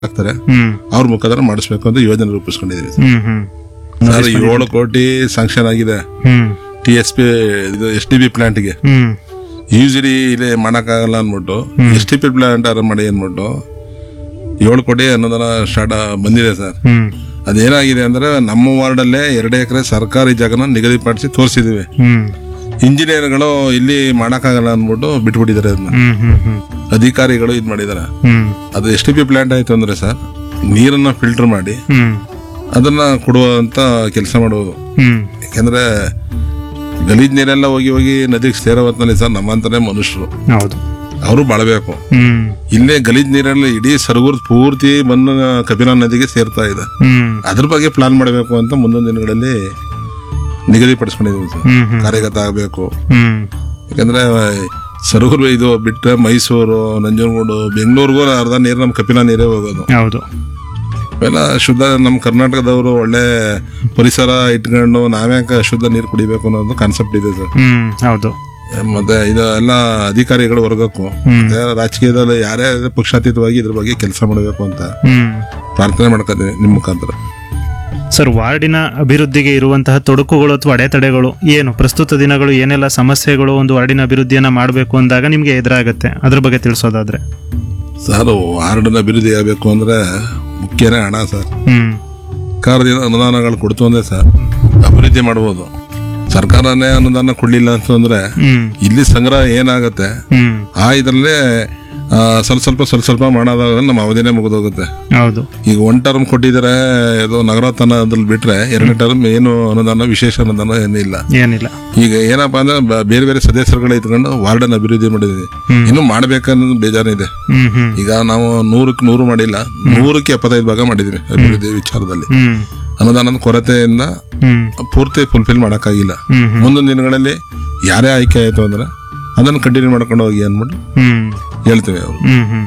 ಆಗ್ತಾರೆ ಹ್ಮ್ ಅವ್ರ ಮುಖಾಂತರ ಮಾಡಿಸ್ಬೇಕು ಅಂತ ಯೋಜನೆ ರೂಪಿಸ್ಕೊಂಡಿದೀವಿ ಹ್ಮ್ ಹ್ಮ್ ಸರ್ ಏಳು ಕೋಟಿ ಸ್ಯಾಂಕ್ಷನ್ ಆಗಿದೆ ಹ್ಮ್ ಟಿ ಎಸ್ ಪಿ ಇದು ಎಸ್ ಡಿ ಬಿ ಪ್ಲಾಂಟ್ಗೆ ಹ್ಮ್ ಯೂಶಲಿ ಇಲ್ಲಿ ಮಾಡಕ್ಕಾಗಲ್ಲ ಅಂದ್ಬಿಟ್ಟು ಎಸ್ ಟಿ ಪಿ ಪ್ಲಾಂಟ್ ಆರ ಮಾಡಿ ಅಂದ್ಬಿಟ್ಟು ಏಳು ಕೋಟಿ ಅನ್ನೋದನ್ನ ಸ್ಟಾರ್ಟ್ ಬಂದಿದೆ ಸರ್ ಹ್ಮ್ ಅದೇನಾಗಿದೆ ಅಂದ್ರೆ ನಮ್ಮ ವಾರ್ಡಲ್ಲೇ ಎರಡು ಎಕರೆ ಸರ್ಕಾರಿ ಜಾಗನ ನಿಗದಿಪಡಿಸಿ ತೋರಿಸಿದೀವಿ ಹ್ಮ್ ಇಂಜಿನಿಯರ್ಗಳು ಇಲ್ಲಿ ಮಾಡಕ್ಕಾಗಲ್ಲ ಅಂದ್ಬಿಟ್ಟು ಬಿಟ್ಬಿಟ್ಟಿದ್ದಾರೆ ಅದನ್ನ ಹ್ಮ್ ಹ್ಮ್ ಹ್ಮ್ ಅಧಿಕಾರಿಗಳು ಇದು ಮಾಡಿದಾರೆ ಹ್ಮ್ ಅದು ಎಸ್ ಟಿ ಪಿ ಪ್ಲಾಂಟ್ ಆಯ್ತು ಅಂದ್ರೆ ಸರ್ ನೀರನ್ನ ಫಿಲ್ಟರ್ ಮಾಡಿ ಹ್ಮ್ ಅದನ್ನ ಕೊಡುವಂತ ಕೆಲಸ ಮಾಡುವುದು ಹ್ಮ್ ಯಾಕಂದ್ರೆ ಗಲೀಜ್ ನೀರೆಲ್ಲ ಹೋಗಿ ಹೋಗಿ ನದಿಗೆ ಸೇರೋ ಹೊತ್ನಲ್ಲಿ ಸರ್ ನಮ್ಮಂತಾನೆ ಮನುಷ್ಯರು ಹೌದು ಅವರು ಬಾಳಬೇಕು ಹ್ಮ್ ಇಲ್ಲೇ ಗಲೀಜ್ ನೀರಲ್ಲಿ ಇಡೀ ಸರಗೂರ್ ಪೂರ್ತಿ ಬಂದು ಕಪಿಲಾ ನದಿಗೆ ಸೇರ್ತಾ ಇದೆ ಹ್ಮ್ ಅದ್ರ ಬಗ್ಗೆ ಪ್ಲಾನ್ ಮಾಡಬೇಕು ಅಂತ ಮುಂದಿನ ದಿನಗಳಲ್ಲಿ ನಿಗದಿಪಡಿಸ್ಕೊಂಡಿದ್ದೀವಿ ಸರ್ ಹ್ಮ್ ಹ್ಮ್ ಕಾರ್ಯಗತ ಆಗಬೇಕು ಹ್ಮ್ ಯಾಕಂದ್ರೆ ಸರಗೂರು ಇದು ಬಿಟ್ಟರೆ ಮೈಸೂರು ನಂಜನಗೂಡು ಬೆಂಗಳೂರಿಗೂ ಅರ್ಧ ನೀರು ನಮ್ಮ ಕಪಿಲಾ ನೀರೇ ಹೋಗೋದು ಹೌದು ಇವೆಲ್ಲ ಶುದ್ಧ ನಮ್ಮ ಕರ್ನಾಟಕದವರು ಒಳ್ಳೆ ಪರಿಸರ ಇಟ್ಕೊಂಡು ನಾವ್ಯಾಕೆ ಶುದ್ಧ ನೀರು ಕುಡಿಬೇಕು ಅನ್ನೋದು ಕಾನ್ಸೆಪ್ಟ್ ಇದೆ ಸರ್ ಹ್ಮ್ ಹೌದು ಮತ್ತೆ ಇದು ಎಲ್ಲ ಅಧಿಕಾರಿಗಳು ವರ್ಗಕ್ಕೂ ಮತ್ತೆ ರಾಜಕೀಯದಲ್ಲಿ ಯಾರೇ ಪಕ್ಷಾತೀತವಾಗಿ ಇದ್ರ ಬಗ್ಗೆ ಕೆಲಸ ಮಾಡಬೇಕು ಅಂತ ಹ್ಮ್ ಪ್ರಾರ್ಥನೆ ಮಾಡ್ಕೊತೀವಿ ನಿಮ್ಮ ಮುಖಾಂತರ ಸರ್ ವಾರ್ಡಿನ ಅಭಿವೃದ್ಧಿಗೆ ಇರುವಂತಹ ತೊಡಕುಗಳು ಅಥವಾ ಅಡೆತಡೆಗಳು ಏನು ಪ್ರಸ್ತುತ ದಿನಗಳು ಏನೆಲ್ಲ ಸಮಸ್ಯೆಗಳು ಒಂದು ವಾರ್ಡಿನ ಅಭಿವೃದ್ಧಿಯನ್ನ ಮಾಡಬೇಕು ಅಂದಾಗ ನಿಮ್ಗೆ ಎದುರಾಗತ್ತೆ ಅದ್ರ ಬಗ್ಗೆ ತಿಳಿಸೋದಾದ್ರೆ ಸರ್ ವಾರ್ಡನ್ನ ಅಭಿವೃದ್ಧಿ ಆಗಬೇಕು ಅಂದ್ರೆ ಮುಖ್ಯನೇ ಹಣ ಸರ್ ಹ್ಮ್ ಸರ್ಕಾರದಿಂದ ಅನುದಾನಗಳು ಕೊಡ್ತು ಅಂದ್ರೆ ಸರ್ ಅಭಿವೃದ್ಧಿ ಮಾಡ್ಬೋದು ಸರ್ಕಾರನೇ ಅನುದಾನ ಕೊಡ್ಲಿಲ್ಲ ಅಂತಂದ್ರೆ ಹ್ಮ್ ಇಲ್ಲಿ ಸಂಗ್ರಹ ಏನಾಗತ್ತೆ ಹ್ಮ್ ಆ ಇದರಲ್ಲೇ ಆ, ಸ್ವಲ್ಪ ಸ್ವಲ್ಪ ಸ್ವಲ್ಪ ಸ್ವಲ್ಪ ಮಾಡೋದಾಗ ನಮ್ಮ ಅವಧಿನೇ ಮುಗಿದೋಗುತ್ತೆ ಹೌದು ಈಗ ಒನ್ ಟರ್ಮ್ ಕೊಟ್ಟಿದ್ದಾರೆ ಇದು ನಗರೋತ್ಥಾನದಲ್ಲಿ ಬಿಟ್ರೆ ಎರಡನೇ ಟರ್ಮ್ ಏನು ಅನುದಾನ ವಿಶೇಷ ಅನುದಾನ ಏನಿಲ್ಲ ಏನಿಲ್ಲ ಈಗ ಏನಪ್ಪಾ ಅಂದ್ರೆ ಬ- ಬೇರೆ ಬೇರೆ ಸದಸ್ಯರುಗಳ ಇಟ್ಕೊಂಡು ವಾರ್ಡನ್ ಅಭಿವೃದ್ಧಿ ಮಾಡಿದ್ವಿ ಇನ್ನು ಮಾಡ್ಬೇಕನ್ನೋದು ಬೇಜಾರಿದೆ ಹ್ಮ್ ಹ್ಮ್ ಈಗ ನಾವು ನೂರಕ್ಕೆ ನೂರು ಮಾಡಿಲ್ಲ ನೂರಕ್ಕೆ ಎಪ್ಪತ್ತೈದು ಭಾಗ ಮಾಡಿದ್ವಿ ಅಭಿವೃದ್ಧಿ ವಿಚಾರದಲ್ಲಿ ಹ್ಮ್ ಅನುದಾನದ ಕೊರತೆಯಿಂದ ಹ್ಮ್ ಪೂರ್ತಿ ಫುಲ್ಫಿಲ್ ಮಾಡೋಕ್ಕಾಗಿಲ್ಲ ಹ್ಮ್ ಹ್ಮ್ ಮುಂದಿನ ದಿನಗಳಲ್ಲಿ ಯಾರೇ ಆಯ್ಕೆ ಆಯ್ತು ಅಂದ್ರೆ ಅದನ್ನು ಕಂಟಿನ್ಯೂ ಮಾಡ್ಕೊಂಡು ಹೋಗಿ ಅಂದ್ಬಿಟ್ಟು ಹ್ಮ್ ಹೇಳ್ತೇವೆ ಅವರು ಹ್ಮ್ ಹ್ಮ್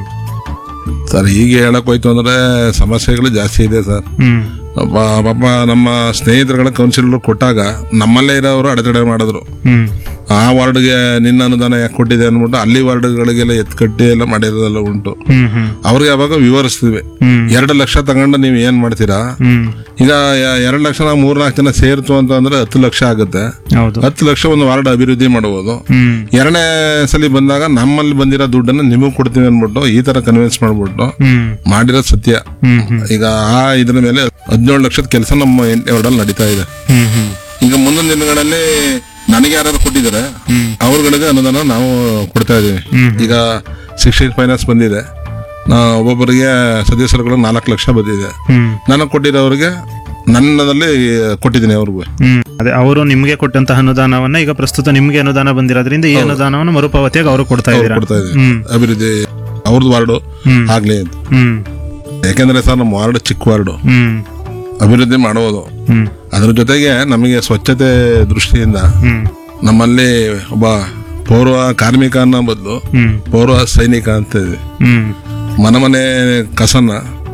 ಸರ್ ಈಗ ಹೇಳಕ್ ಹೋಯ್ತು ಅಂದ್ರೆ ಸಮಸ್ಯೆಗಳು ಜಾಸ್ತಿ ಇದೆ ಸರ್ ಹ್ಮ್ ಪಾ- ಪಾಪ ನಮ್ಮ ಸ್ನೇಹಿತರುಗಳ ಕೌನ್ಸಿಲರ್ ಕೊಟ್ಟಾಗ ನಮ್ಮಲ್ಲೇ ಇರೋರು ಅಡೆತಡೆ ಮಾಡಿದ್ರು ಹ್ಮ್ ಆ ವಾರ್ಡ್ಗೆ ನಿನ್ನ ಅನುದಾನ ಯಾಕೆ ಕೊಟ್ಟಿದೆ ಅಂದ್ಬಿಟ್ಟು ಅಲ್ಲಿ ವಾರ್ಡ್ಗಳಿಗೆಲ್ಲ ಎತ್ಕಟ್ಟಿ ಎಲ್ಲ ಮಾಡಿರೋದೆಲ್ಲ ಉಂಟು ಹ್ಮ್ ಹ್ಮ್ ಅವ್ರಿಗೆ ಅವಾಗ ವಿವರಿಸ್ತೀವಿ ಹ್ಮ್ ಎರಡು ಲಕ್ಷ ತಗೊಂಡು ನೀವು ಏನ್ ಮಾಡ್ತೀರಾ ಹ್ಮ್ ಈಗ ಯ- ಎರಡು ಲಕ್ಷ ನಾವು ಮೂರ್ನಾಲ್ಕು ಜನ ಸೇರ್ತು ಅಂತ ಅಂದ್ರೆ ಹತ್ತು ಲಕ್ಷ ಆಗುತ್ತೆ ಹೌದು ಹತ್ತು ಲಕ್ಷ ಒಂದು ವಾರ್ಡ್ ಅಭಿವೃದ್ಧಿ ಮಾಡಬಹುದು ಹ್ಮ್ ಎರಡನೇ ಸಲ ಬಂದಾಗ ನಮ್ಮಲ್ಲಿ ಬಂದಿರೋ ದುಡ್ಡನ್ನು ನಿಮಗೆ ಕೊಡ್ತೀವಿ ಅಂದ್ಬಿಟ್ಟು ಈ ತರ ಕನ್ವಿನ್ಸ್ ಮಾಡ್ಬಿಟ್ಟು ಹ್ಮ್ ಮಾಡಿರೋದು ಸತ್ಯ ಹ್ಮ್ ಹ್ಮ್ ಈಗ ಆ ಇದ್ರ ಮೇಲೆ ಹದಿನೇಳು ಲಕ್ಷದ ಕೆಲಸ ನಮ್ಮ ಎಂಟನೇ ವಾರ್ಡಲ್ಲಿ ನಡೀತಾ ಇದೆ ಹ್ಮ್ ಹ್ಮ್ ಈಗ ಮುಂದಿನ ದಿನಗಳಲ್ಲಿ ನನಗೆ ಯಾರು ಕೊಟ್ಟಿದ್ದಾರೆ ಅವ್ರಗಳಿಗೆ ಅನುದಾನ ನಾವು ಕೊಡ್ತಾ ಇದೀವಿ ಈಗ ಸಿಕ್ಸ್ಟೀನ್ ಫೈನಾನ್ಸ್ ಬಂದಿದೆ ನಾ ಒಬ್ಬೊಬ್ಬರಿಗೆ ಸದಸ್ಯರುಗಳು ನಾಲ್ಕು ಲಕ್ಷ ಬಂದಿದೆ ಹ್ಮ್ ನನಗೆ ಕೊಟ್ಟಿರೋರಿಗೆ ನನ್ನದಲ್ಲಿ ಕೊಟ್ಟಿದ್ದೀನಿ ಅವ್ರಿಗೂ ಹ್ಮ್ ಅದೇ ಅವರು ನಿಮ್ಗೆ ಕೊಟ್ಟಂತಹ ಅನುದಾನವನ್ನ ಈಗ ಪ್ರಸ್ತುತ ನಿಮ್ಗೆ ಅನುದಾನ ಬಂದಿರೋದ್ರಿಂದ ಈ ಅನುದಾನವನ್ನು ಮರುಪಾವತಿಯಾಗಿ ಅವರು ಕೊಡ್ತಾ ಇದ್ದೀರಾ ಕೊಡ್ತಾ ಇದೀವಿ ಹ್ಮ್ ಅಭಿವೃದ್ಧಿ ಅವ್ರದ್ದು ವಾರ್ಡು ಹ್ಮ್. ಆಗ್ಲಿ ಅಂತ ಹ್ಮ್ ಯಾಕೆಂದ್ರೆ ಸರ್ ನಮ್ಮ ವಾರ್ಡ್ ಚಿಕ್ಕ ವಾರ್ಡು ಹ್ಮ್ ಅಭಿವೃದ್ಧಿ ಮಾಡುವುದು ಹ್ಮ್ ಅದ್ರ ಜೊತೆಗೆ ನಮಗೆ ಸ್ವಚ್ಛತೆ ದೃಷ್ಟಿಯಿಂದ ಹ್ಮ್ ನಮ್ಮಲ್ಲಿ ಒಬ್ಬ ಪೌರ ಕಾರ್ಮಿಕ ಅನ್ನೋ ಬದಲು ಹ್ಮ್ ಪೌರ ಸೈನಿಕ ಅಂತ ಇದೆ ಹ್ಮ್ ಮನೆ ಮನೆ ಕಸನ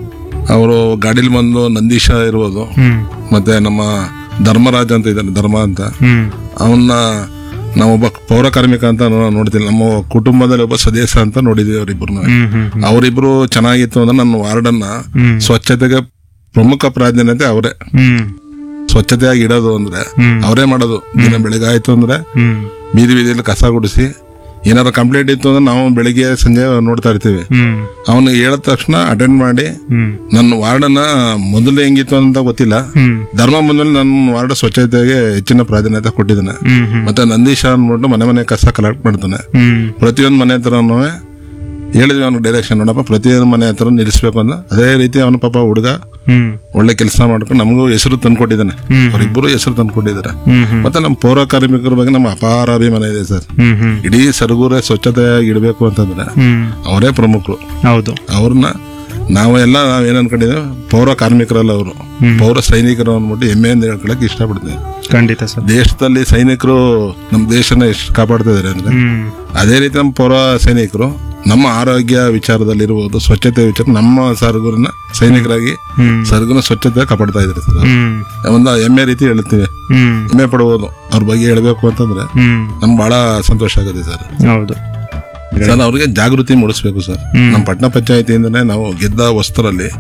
ಅವರು ಗಾಡಿಲಿ ಬಂದು ನಂದೀಶ ಇರ್ಬೋದು ಹ್ಮ್ ಮತ್ತೆ ನಮ್ಮ ಧರ್ಮರಾಜ್ ಅಂತ ಇದ್ದಾನೆ ಧರ್ಮ ಅಂತ ಹ್ಮ್ ಅವನ್ನ ನಾವೊಬ್ಬ ಪೌರ ಕಾರ್ಮಿಕ ಅಂತ ನೋ- ನೋಡ್ತಿಲ್ಲ ನಮ್ಮ ಕುಟುಂಬದಲ್ಲಿ ಒಬ್ಬ ಸದಸ್ಯ ಅಂತ ನೋಡಿದೀವಿ ಅವರಿಬ್ಬರನ್ನ ಹ್ಮ್ ಹ್ಮ್ ಅವರಿಬ್ರು ಚೆನ್ನಾಗಿತ್ತು ಅಂದ್ರೆ ನನ್ನ ವಾರ್ಡನ್ನ ಹ್ಮ್ ಸ್ವಚ್ಛತೆಗೆ ಪ್ರಮುಖ ಪ್ರಾಧಾನ್ಯತೆ ಅವರೇ ಹ್ಮ್ ಸ್ವಚ್ಛತೆಯಾಗಿ ಇಡೋದು ಅಂದ್ರೆ ಹ್ಮ್. ಅವರೇ ಮಾಡೋದು ದಿನ ಬೆಳಿಗ್ಗೆ ಆಯ್ತು ಅಂದ್ರೆ ಹ್ಮ್ ಬೀದಿ ಬೀದಿಯಲ್ಲಿ ಕಸ ಗುಡಿಸಿ ಏನಾರ ಕಂಪ್ಲೇಂಟ್ ಇತ್ತು ಅಂದ್ರೆ ನಾವು ಬೆಳಿಗ್ಗೆ ಸಂಜೆ ನೋಡ್ತಾ ಇರ್ತೀವಿ ಹ್ಮ್ ಅವನು ಹೇಳಿದ ತಕ್ಷಣ ಅಟೆಂಡ್ ಮಾಡಿ ಹ್ಮ್ ನನ್ನ ವಾರ್ಡನ್ನ ಮೊದಲು ಹೆಂಗಿತ್ತು ಅಂತ ಗೊತ್ತಿಲ್ಲ ಹ್ಮ್ ಧರ್ಮ ಬಂದ್ಮೇಲೆ ನನ್ನ ವಾರ್ಡ್ ಸ್ವಚ್ಛತೆಗೆ ಹೆಚ್ಚಿನ ಪ್ರಾಧಾನ್ಯತೆ ಕೊಟ್ಟಿದ್ದಾನೆ ಹ್ಮ್ ಹ್ಮ್ ಮತ್ತೆ ನಂದೀಶ ಅಂದ್ಬಿಟ್ಟು ಮನೆ ಮನೆ ಕಸ ಕಲೆಕ್ಟ್ ಮಾಡ್ತಾನೆ ಹ್ಮ್ ಪ್ರತಿಯೊಂದು ಮನೆ ಹತ್ರನೂ ಹೇಳಿದ್ವಿ ಅವ್ನಿಗೆ ಡೈರೆಕ್ಷನ್ ನೋಡಪ್ಪ ಪ್ರತಿಯೊಂದು ಮನೆ ಹತ್ರ ನಿಲ್ಲಿಸ್ಬೇಕು ಅಂತ ಅದೇ ರೀತಿ ಅವನ ಪಾಪ ಹುಡುಗ ಹ್ಮ್ ಒಳ್ಳೆ ಕೆಲಸ ಮಾಡ್ಕೊಂಡು ನಮಗೂ ಹೆಸರು ತಂದ್ಕೊಟ್ಟಿದ್ದಾನೆ ಹ್ಮ್. ಅವರಿಬ್ಬರು ಹೆಸರು ತಂದ್ಕೊಟ್ಟಿದ್ದಾರೆ ಹ್ಮ್ ಹ್ಮ್ ಮತ್ತೆ ನಮ್ಮ ಪೌರ ಕಾರ್ಮಿಕರ ಬಗ್ಗೆ ನಮ್ಮ ಅಪಾರ ಅಭಿಮಾನ ಇದೆ ಸರ್ ಹ್ಮ್ ಹ್ಮ್ ಇಡೀ ಸರಗೂರ ಸ್ವಚ್ಛತೆಯಾಗಿ ಇಡಬೇಕು ಅಂತಂದ್ರೆ ಹ್ಮ್ ಅವರೇ ಪ್ರಮುಖರು ಹೌದು ಅವ್ರನ್ನ ನಾವು ಎಲ್ಲ ನಾವ್ ಏನ್ ಅನ್ಕೊಂಡಿದ್ದೇವೆ ಪೌರ ಕಾರ್ಮಿಕರಲ್ಲ ಅವರು ಪೌರ ಸೈನಿಕರು ಅಂದ್ಬಿಟ್ಟು ಹೆಮ್ಮೆಯಿಂದ ಹೇಳ್ಕೊಳಕ್ ಇಷ್ಟಪಡ್ತೇವೆ ಖಂಡಿತ ಸರ್ ದೇಶದಲ್ಲಿ ಸೈನಿಕರು ನಮ್ಮ ದೇಶನ ಎಷ್ಟು ಕಾಪಾಡ್ತಾ ಇದಾರೆ ಅಂದ್ರೆ ಹ್ಮ್ ಅದೇ ರೀತಿ ನಮ್ಮ ಪೌರ ಸೈನಿಕರು ನಮ್ಮ ಆರೋಗ್ಯ ವಿಚಾರದಲ್ಲಿರ್ಬೋದು ಸ್ವಚ್ಛತೆ ವಿಚಾರ ನಮ್ಮ ಸರಗೂರನ್ನ ಸೈನಿಕರಾಗಿ ಹ್ಮ್ ಸರಗೂರನ ಸ್ವಚ್ಛತೆ ಕಾಪಾಡ್ತಾ ಇದ್ದಾರೆ ಸರ್ ಹ್ಮ್ ಒಂದು ಹೆಮ್ಮೆ ರೀತಿ ಹೇಳ್ತೀವಿ ಹ್ಮ್ ಹೆಮ್ಮೆ ಪಡ್ಬೋದು ಅವ್ರ ಬಗ್ಗೆ ಹೇಳ್ಬೇಕು ಅಂತಂದ್ರೆ ಹ್ಮ್ ನಮ್ಗೆ ಬಹಳ ಸಂತೋಷ ಆಗುತ್ತೆ ಸರ್ ಹೌದು ಸರ್ ಅವ್ರಿಗೆ ಜಾಗೃತಿ ಮೂಡಿಸ್ಬೇಕು ಸರ್ ನಮ್ಮ ಪಟ್ಟಣ ಪಂಚಾಯತಿಯಿಂದನೇ ನಾವು ಗೆದ್ದ ವಸ್ತರಲ್ಲಿ